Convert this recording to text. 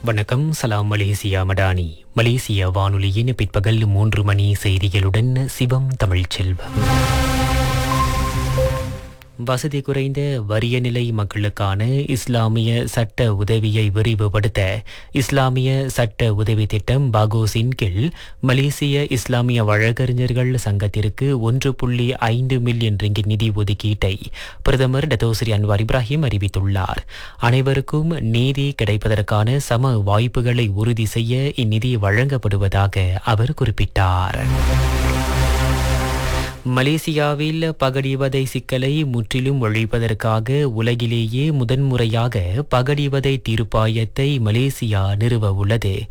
வணக்கம் சலாம் மலேசியா மடானி மலேசிய வானொலியின் பிற்பகல் மூன்று மணி செய்திகளுடன் சிவம் தமிழ்ச்செல்வம் வசதி குறைந்த வறிய நிலை மக்களுக்கான இஸ்லாமிய சட்ட உதவியை விரிவுபடுத்த இஸ்லாமிய சட்ட உதவி திட்டம் பாகோஸின் கீழ் மலேசிய இஸ்லாமிய வழக்கறிஞர்கள் சங்கத்திற்கு ஒன்று புள்ளி ஐந்து மில்லியன் ரிங்கிட் நிதி ஒதுக்கீட்டை பிரதமர் டத்தோஸ்ரீ அன்வார் இப்ராஹிம் அறிவித்துள்ளார் அனைவருக்கும் நீதி கிடைப்பதற்கான சம வாய்ப்புகளை உறுதி செய்ய இந்நிதி வழங்கப்படுவதாக அவர் குறிப்பிட்டார் மலேசியாவில் பகடிவதை சிக்கலை முற்றிலும் ஒழிப்பதற்காக உலகிலேயே முதன்முறையாக பகடிவதை தீர்ப்பாயத்தை மலேசியா நிறுவ உள்ளது